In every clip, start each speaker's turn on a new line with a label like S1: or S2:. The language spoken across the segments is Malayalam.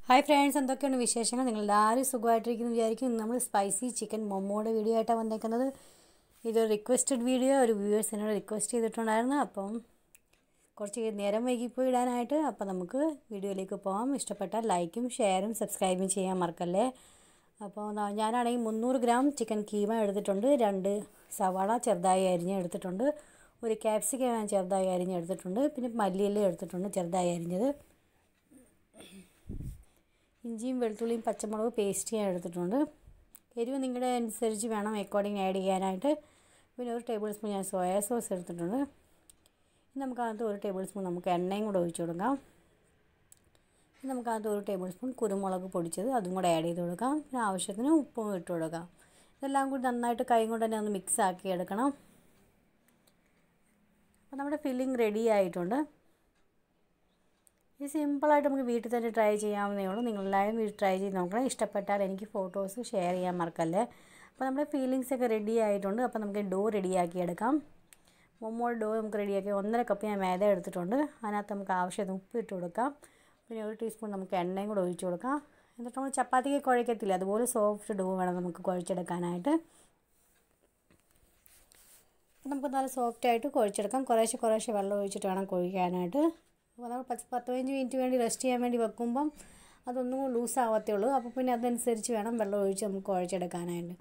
S1: ഹായ് ഫ്രണ്ട്സ് എന്തൊക്കെയാണ് വിശേഷങ്ങൾ നിങ്ങൾ എല്ലാവരും സുഖമായിട്ടിരിക്കുന്നു വിചാരിക്കും ഇന്ന് നമ്മൾ സ്പൈസി ചിക്കൻ മൊമ്മോയുടെ വീഡിയോ ആയിട്ടാണ് വന്നേക്കുന്നത് ഇതൊരു റിക്വസ്റ്റഡ് വീഡിയോ ഒരു വ്യൂവേഴ്സ് എന്നോട് റിക്വസ്റ്റ് ചെയ്തിട്ടുണ്ടായിരുന്നു അപ്പം കുറച്ച് നേരം വൈകിപ്പോയി ഇടാനായിട്ട് അപ്പം നമുക്ക് വീഡിയോയിലേക്ക് പോകാം ഇഷ്ടപ്പെട്ടാൽ ലൈക്കും ഷെയറും സബ്സ്ക്രൈബും ചെയ്യാൻ മറക്കല്ലേ അപ്പോൾ ന- ഞാനാണെങ്കിൽ മുന്നൂറ് ഗ്രാം ചിക്കൻ കീമ എടുത്തിട്ടുണ്ട് രണ്ട് സവാള ചെറുതായി അരിഞ്ഞ് എടുത്തിട്ടുണ്ട് ഒരു ക്യാപ്സിക്കം ഞാൻ ചെറുതായി അരിഞ്ഞ് എടുത്തിട്ടുണ്ട് പിന്നെ മല്ലിയില എടുത്തിട്ടുണ്ട് ചെറുതായി അരിഞ്ഞത് ഇഞ്ചിയും വെളുത്തുള്ളിയും പച്ചമുളക് പേസ്റ്റ് ഞാൻ എടുത്തിട്ടുണ്ട് എരിവ് നിങ്ങളുടെ അനുസരിച്ച് വേണം അക്കോർഡിങ് ആഡ് ചെയ്യാനായിട്ട് പിന്നെ ഒരു ടേബിൾ സ്പൂൺ ഞാൻ സോയാ സോസ് എടുത്തിട്ടുണ്ട് ഇനി നമുക്കകത്ത് ഒരു ടേബിൾ സ്പൂൺ നമുക്ക് എണ്ണയും കൂടെ ഒഴിച്ചു കൊടുക്കാം ഇനി നമുക്കകത്ത് ഒരു ടേബിൾ സ്പൂൺ കുരുമുളക് പൊടിച്ചത് അതും കൂടെ ആഡ് ചെയ്ത് കൊടുക്കാം പിന്നെ ആവശ്യത്തിന് ഉപ്പും ഇട്ട് കൊടുക്കാം ഇതെല്ലാം കൂടി നന്നായിട്ട് കൈ കൊണ്ട് തന്നെ ഒന്ന് മിക്സ് ആക്കി എടുക്കണം അപ്പോൾ നമ്മുടെ ഫില്ലിംഗ് റെഡി ആയിട്ടുണ്ട് ഇത് സിമ്പിളായിട്ട് നമുക്ക് വീട്ടിൽ തന്നെ ട്രൈ ചെയ്യാവുന്നേ ഉള്ളൂ നിങ്ങളെല്ലാവരും വീട്ടിൽ ട്രൈ ചെയ്ത് നോക്കണം ഇഷ്ടപ്പെട്ടാൽ എനിക്ക് ഫോട്ടോസ് ഷെയർ ചെയ്യാൻ മറക്കല്ലേ അപ്പോൾ നമ്മുടെ ഫീലിങ്സ് ഒക്കെ റെഡി ആയിട്ടുണ്ട് അപ്പോൾ നമുക്ക് ഡോ റെഡിയാക്കി എടുക്കാം മൊമ്മോ ഡോ നമുക്ക് റെഡിയാക്കി ഒന്നര കപ്പ് ഞാൻ മേദ എടുത്തിട്ടുണ്ട് അതിനകത്ത് നമുക്ക് ആവശ്യത്തിന് ഉപ്പ് ഇട്ട് കൊടുക്കാം പിന്നെ ഒരു ടീസ്പൂൺ നമുക്ക് എണ്ണയും കൂടെ ഒഴിച്ച് കൊടുക്കാം എന്നിട്ട് നമ്മൾ ചപ്പാത്തിക്ക് കുഴക്കത്തില്ല അതുപോലെ സോഫ്റ്റ് ഡോ വേണം നമുക്ക് കുഴച്ചെടുക്കാനായിട്ട് അപ്പോൾ നമുക്ക് നല്ല സോഫ്റ്റായിട്ട് കുഴച്ചെടുക്കാം കുറേശ്ശെ കുറേശ്ശെ വെള്ളം ഒഴിച്ചിട്ട് വേണം കുഴിക്കാനായിട്ട് അപ്പോൾ നമ്മൾ പത്ത് പത്ത് പതിനഞ്ച് മിനിറ്റ് വേണ്ടി റെസ്റ്റ് ചെയ്യാൻ വേണ്ടി വെക്കുമ്പം അതൊന്നും ലൂസ് ആവത്തേ ഉള്ളൂ അപ്പോൾ പിന്നെ അതനുസരിച്ച് വേണം വെള്ളം ഒഴിച്ച് നമുക്ക് കുഴച്ചെടുക്കാനായിട്ട്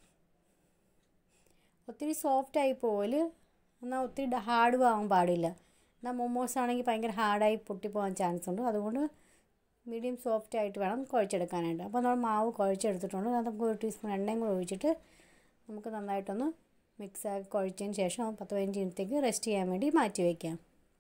S1: ഒത്തിരി സോഫ്റ്റ് ആയി പോവല് എന്നാൽ ഒത്തിരി ഹാർഡും ആവാൻ പാടില്ല എന്നാൽ മൊമോസ് ആണെങ്കിൽ ഭയങ്കര ഹാർഡായി പൊട്ടിപ്പോകാൻ ചാൻസ് ഉണ്ട് അതുകൊണ്ട് മീഡിയം സോഫ്റ്റ് ആയിട്ട് വേണം കുഴച്ചെടുക്കാനായിട്ട് അപ്പോൾ നമ്മൾ മാവ് കുഴച്ചെടുത്തിട്ടുണ്ട് അത് നമുക്ക് ഒരു ടീസ്പൂൺ എണ്ണയും കൂടെ ഒഴിച്ചിട്ട് നമുക്ക് നന്നായിട്ടൊന്ന് മിക്സ് ആക്കി കുഴച്ചതിന് ശേഷം പത്ത് പതിനഞ്ച് മിനിറ്റത്തേക്ക് റെസ്റ്റ് ചെയ്യാൻ വേണ്ടി മാറ്റി വയ്ക്കാം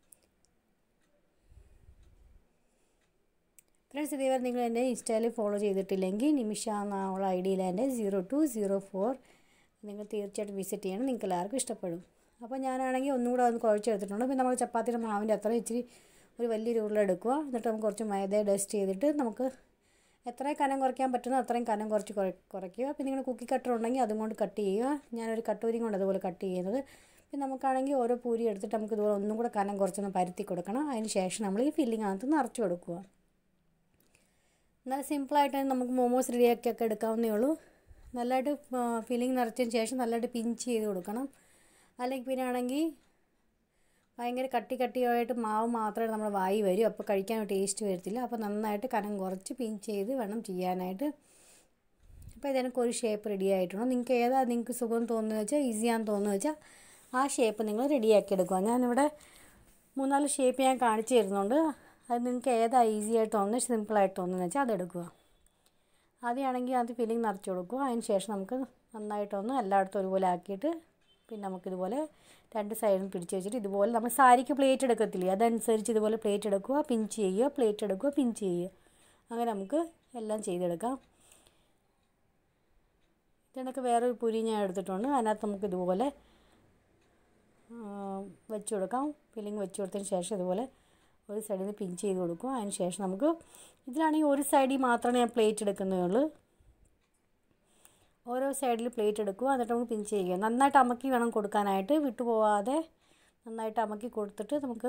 S1: ഫ്രണ്ട്സ് ഇതേവരെ നിങ്ങൾ എൻ്റെ ഇൻസ്റ്റയിൽ ഫോളോ ചെയ്തിട്ടില്ലെങ്കിൽ നിമിഷ എന്നുള്ള ഐ ഡിയിൽ എൻ്റെ സീറോ ടു സീറോ ഫോർ നിങ്ങൾ തീർച്ചയായിട്ടും വിസിറ്റ് ചെയ്യണം നിങ്ങൾക്ക് എല്ലാവർക്കും ഇഷ്ടപ്പെടും അപ്പോൾ ഞാനാണെങ്കിൽ ഒന്നും കൂടെ ഒന്ന് കുഴച്ചെടുത്തിട്ടുണ്ട് പിന്നെ നമ്മൾ ചപ്പാത്തിയുടെ മാവിൻ്റെ അത്ര ഇച്ചിരി ഒരു വലിയൊരു ഉരുളെടുക്കുക എന്നിട്ട് നമുക്ക് കുറച്ച് മൈദ ഡസ്റ്റ് ചെയ്തിട്ട് നമുക്ക് എത്രയും കനം കുറയ്ക്കാൻ പറ്റുന്നോ അത്രയും കനം കുറച്ച് കുറ കുറയ്ക്കുക പിന്നെ നിങ്ങൾ കുക്കി കട്ടർ ഉണ്ടെങ്കിൽ അതും കൊണ്ട് കട്ട് ചെയ്യുക ഞാനൊരു കട്ടൂരിയും കൊണ്ട് അതുപോലെ കട്ട് ചെയ്യുന്നത് പിന്നെ നമുക്കാണെങ്കിൽ ഓരോ പൂരി എടുത്തിട്ട് നമുക്ക് ഇതുപോലെ ഒന്നും കൂടെ കനം കുറച്ചൊന്ന് പരത്തി കൊടുക്കണം അതിന് ശേഷം നമ്മൾ ഈ ഫില്ലിംഗ് അകത്ത് നിറച്ച് കൊടുക്കുക നല്ല സിമ്പിളായിട്ട് നമുക്ക് മോമോസ് റെഡിയാക്കിയൊക്കെ എടുക്കാവുന്നേ ഉള്ളൂ നല്ലതായിട്ട് ഫില്ലിംഗ് നിറച്ചതിന് ശേഷം നല്ലതായിട്ട് പിഞ്ച് ചെയ്ത് കൊടുക്കണം അല്ലെങ്കിൽ പിന്നെ ആണെങ്കിൽ ഭയങ്കര കട്ടി കട്ടിയായിട്ട് മാവ് മാത്രമേ നമ്മൾ വായി വരും അപ്പോൾ കഴിക്കാൻ ടേസ്റ്റ് വരത്തില്ല അപ്പോൾ നന്നായിട്ട് കനം കുറച്ച് പിഞ്ച് ചെയ്ത് വേണം ചെയ്യാനായിട്ട് അപ്പോൾ ഇതെനിക്ക് ഒരു ഷേപ്പ് റെഡി ആയിട്ടുണ്ട് നിങ്ങൾക്ക് ഏതാ നിങ്ങൾക്ക് സുഖം തോന്നുന്നത് വെച്ചാൽ ഈസിയാന്ന് തോന്നുന്നത് വെച്ചാൽ ആ ഷേപ്പ് നിങ്ങൾ റെഡിയാക്കി എടുക്കുക ഞാനിവിടെ മൂന്നാല് ഷേപ്പ് ഞാൻ കാണിച്ചു തരുന്നുണ്ട് അത് നിങ്ങൾക്ക് ഏതാ ഈസി ആയിട്ട് തോന്നുന്നത് സിമ്പിളായിട്ട് തോന്നുന്നത് വെച്ചാൽ അതെടുക്കുക ആദ്യമാണെങ്കിൽ അത് ഫില്ലിങ് നിറച്ച് കൊടുക്കുക അതിന് ശേഷം നമുക്ക് നന്നായിട്ടൊന്ന് എല്ലായിടത്തും ഒരുപോലെ ആക്കിയിട്ട് പിന്നെ നമുക്കിതുപോലെ രണ്ട് സൈഡും പിടിച്ച് വെച്ചിട്ട് ഇതുപോലെ നമ്മൾ സാരിക്ക് പ്ലേറ്റ് എടുക്കത്തില്ലേ അതനുസരിച്ച് ഇതുപോലെ പ്ലേറ്റ് എടുക്കുക പിഞ്ച് ചെയ്യുക പ്ലേറ്റ് എടുക്കുക പിഞ്ച് ചെയ്യുക അങ്ങനെ നമുക്ക് എല്ലാം ചെയ്തെടുക്കാം ഇതിനൊക്കെ വേറൊരു പുരി ഞാൻ എടുത്തിട്ടുണ്ട് അതിനകത്ത് നമുക്ക് ഇതുപോലെ വെച്ച് കൊടുക്കാം ഫില്ലിങ് വെച്ച് കൊടുത്തതിന് ശേഷം ഇതുപോലെ ഒരു സൈഡിൽ നിന്ന് പിഞ്ച് ചെയ്ത് കൊടുക്കും അതിന് ശേഷം നമുക്ക് ഇതിലാണെങ്കിൽ ഒരു സൈഡിൽ മാത്രമേ ഞാൻ പ്ലേറ്റ് എടുക്കുന്നേ ഉള്ളൂ ഓരോ സൈഡിൽ പ്ലേറ്റ് എടുക്കുക എന്നിട്ട് നമുക്ക് പിഞ്ച് ചെയ്യുക നന്നായിട്ട് അമക്കി വേണം കൊടുക്കാനായിട്ട് വിട്ടുപോവാതെ നന്നായിട്ട് അമക്കി കൊടുത്തിട്ട് നമുക്ക്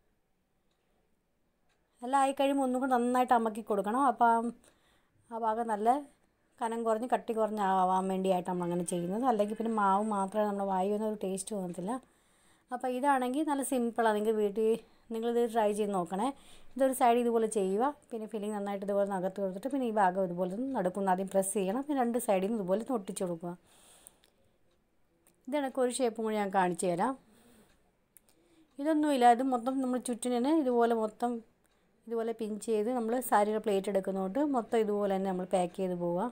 S1: എല്ലാം ആയി കഴിയുമ്പോൾ ഒന്നും കൂടെ നന്നായിട്ട് അമക്കി കൊടുക്കണം അപ്പം ആ ഭാഗം നല്ല കനം കുറഞ്ഞ് കട്ടി കുറഞ്ഞ് ആവാൻ വേണ്ടിയായിട്ട് നമ്മൾ അങ്ങനെ ചെയ്യുന്നത് അല്ലെങ്കിൽ പിന്നെ മാവ് മാത്രമേ നമ്മുടെ വായി വന്ന ഒരു ടേസ്റ്റ് തോന്നത്തില്ല അപ്പോൾ ഇതാണെങ്കിൽ നല്ല സിമ്പിളാണ് നിങ്ങൾക്ക് വീട്ടിൽ നിങ്ങളിത് ട്രൈ ചെയ്ത് നോക്കണേ ഇതൊരു സൈഡ് ഇതുപോലെ ചെയ്യുക പിന്നെ ഫില്ലിങ് നന്നായിട്ട് ഇതുപോലെ നകത്ത് കൊടുത്തിട്ട് പിന്നെ ഈ ഭാഗം ഇതുപോലെ നടുക്കുന്ന ആദ്യം പ്രസ് ചെയ്യണം പിന്നെ രണ്ട് സൈഡിൽ നിന്ന് ഇതുപോലെ ഒട്ടിച്ച് കൊടുക്കുക ഇതെനിക്ക് ഒരു ഷേപ്പും കൂടി ഞാൻ കാണിച്ചു തരാം ഇതൊന്നുമില്ല ഇത് മൊത്തം നമ്മൾ ചുറ്റിനെ ഇതുപോലെ മൊത്തം ഇതുപോലെ പിഞ്ച് ചെയ്ത് നമ്മൾ സാരിയുടെ പ്ലേറ്റ് എടുക്കുന്നതുകൊണ്ട് മൊത്തം ഇതുപോലെ തന്നെ നമ്മൾ പാക്ക് ചെയ്ത് പോവുക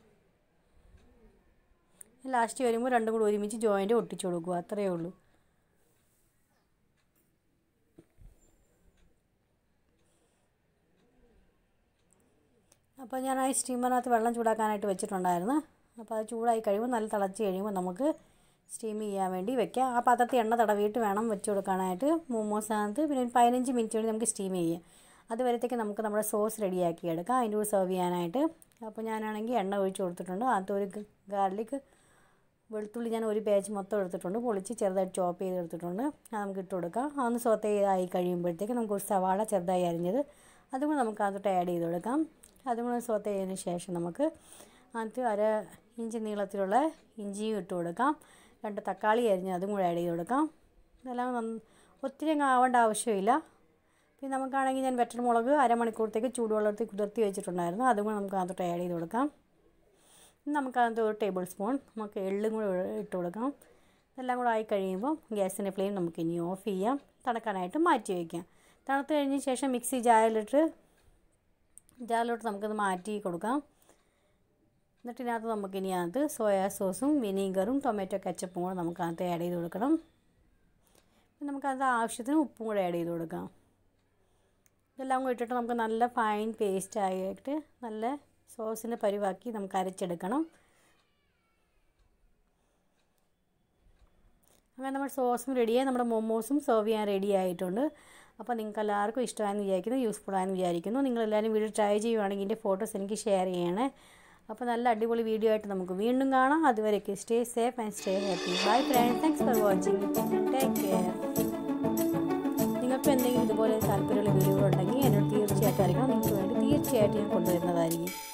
S1: ലാസ്റ്റ് വരുമ്പോൾ രണ്ടും കൂടി ഒരുമിച്ച് ജോയിൻ്റ് ഒട്ടിച്ചു കൊടുക്കുക അത്രയേ ഉള്ളൂ അപ്പോൾ ഞാൻ ആ സ്റ്റീമറിനകത്ത് വെള്ളം ചൂടാക്കാനായിട്ട് വെച്ചിട്ടുണ്ടായിരുന്നു അപ്പോൾ അത് ചൂടായി കഴിയുമ്പോൾ നല്ല തിളച്ച് കഴിയുമ്പോൾ നമുക്ക് സ്റ്റീം ചെയ്യാൻ വേണ്ടി വെക്കാം ആ പാത്രത്തിൽ എണ്ണ തടവിയിട്ട് വേണം വെച്ച് കൊടുക്കാനായിട്ട് മോമോസിനകത്ത് പിന്നെ ഒരു പതിനഞ്ച് മിനിറ്റ് വേണ്ടി നമുക്ക് സ്റ്റീം ചെയ്യാം അതുവരത്തേക്ക് നമുക്ക് നമ്മുടെ സോസ് റെഡിയാക്കി എടുക്കാം അതിൻ്റെ കൂടെ സെർവ് ചെയ്യാനായിട്ട് അപ്പോൾ ഞാനാണെങ്കിൽ എണ്ണ ഒഴിച്ച് കൊടുത്തിട്ടുണ്ട് അതിനകത്ത് ഒരു ഗാർലിക് വെളുത്തുള്ളി ഞാൻ ഒരു പേജ് മൊത്തം എടുത്തിട്ടുണ്ട് പൊളിച്ച് ചെറുതായിട്ട് ചോപ്പ് ചെയ്ത് എടുത്തിട്ടുണ്ട് അത് നമുക്ക് ഇട്ട് കൊടുക്കാം അതൊന്ന് സോത്ത ചെയ്തായി കഴിയുമ്പോഴത്തേക്ക് നമുക്ക് ഒരു സവാള ചെറുതായി അരിഞ്ഞത് അതും കൂടെ നമുക്ക് അതിട്ട് ആഡ് ചെയ്ത് കൊടുക്കാം അതും കൂടെ സോത്ത് ചെയ്തതിന് ശേഷം നമുക്ക് അതിനകത്ത് അര ഇഞ്ചി നീളത്തിലുള്ള ഇഞ്ചിയും ഇട്ട് കൊടുക്കാം രണ്ട് തക്കാളി അരിഞ്ഞ് അതും കൂടെ ആഡ് ചെയ്ത് കൊടുക്കാം ഇതെല്ലാം നന്ന ഒത്തിരി അങ്ങ് ആവേണ്ട ആവശ്യമില്ല പിന്നെ നമുക്കാണെങ്കിൽ ഞാൻ വെറ്റർമുളക് അരമണിക്കൂറത്തേക്ക് ചൂടുവെള്ളത്തിൽ കുതിർത്തി വെച്ചിട്ടുണ്ടായിരുന്നു അതും കൂടെ നമുക്ക് അതിനകത്തോട്ട് ആഡ് ചെയ്ത് കൊടുക്കാം ഇനി നമുക്കതിനകത്ത് ഒരു ടേബിൾ സ്പൂൺ നമുക്ക് എള്ളും കൂടെ ഇട്ട് കൊടുക്കാം ഇതെല്ലാം കൂടെ ആയി കഴിയുമ്പോൾ ഗ്യാസിൻ്റെ ഫ്ലെയിം നമുക്ക് ഇനി ഓഫ് ചെയ്യാം തണുക്കാനായിട്ട് മാറ്റി വയ്ക്കാം തണുത്ത് കഴിഞ്ഞ ശേഷം മിക്സി ജാറിലിട്ട് ജാറിലോട്ട് നമുക്കത് മാറ്റി കൊടുക്കാം എന്നിട്ട് ഇതിനകത്ത് നമുക്കിനി അതിനകത്ത് സോയാ സോസും വിനീഗറും ടൊമാറ്റോ കച്ചപ്പും കൂടെ നമുക്ക് അതിനകത്ത് ആഡ് ചെയ്ത് കൊടുക്കണം പിന്നെ നമുക്കത് ആവശ്യത്തിന് ഉപ്പും കൂടെ ആഡ് ചെയ്ത് കൊടുക്കാം ഇതെല്ലാം കൂടി ഇട്ടിട്ട് നമുക്ക് നല്ല ഫൈൻ പേസ്റ്റ് ആയിട്ട് നല്ല സോസിൻ്റെ പരിവാക്കി നമുക്ക് അരച്ചെടുക്കണം അങ്ങനെ നമ്മുടെ സോസും റെഡിയായി നമ്മുടെ മൊമോസും സെർവ് ചെയ്യാൻ റെഡി ആയിട്ടുണ്ട് അപ്പോൾ നിങ്ങൾക്ക് എല്ലാവർക്കും ഇഷ്ടമായെന്ന് വിചാരിക്കുന്നു യൂസ്ഫുൾ ആയെന്ന് വിചാരിക്കുന്നു നിങ്ങളെല്ലാവരും വീഡിയോ ട്രൈ ചെയ്യുവാണെങ്കിൽ ഇതിൻ്റെ ഫോട്ടോസ് എനിക്ക് ഷെയർ ചെയ്യണേ അപ്പോൾ നല്ല അടിപൊളി വീഡിയോ ആയിട്ട് നമുക്ക് വീണ്ടും കാണാം അതുവരെയൊക്കെ stay safe and stay happy bye friends thanks for watching take care നിങ്ങൾക്ക് എന്തെങ്കിലും ഇതുപോലെ താല്പര്യമുള്ള വീഡിയോകൾ ഉണ്ടെങ്കിൽ എന്നോട് തീർച്ചയായിട്ടും അറിയിക്കണം നിങ്ങൾക്ക് വേണ്ടി തീർച്ചയായിട്ടും ഞാൻ കൊണ്ടുവരുന്നതായിരിക്കും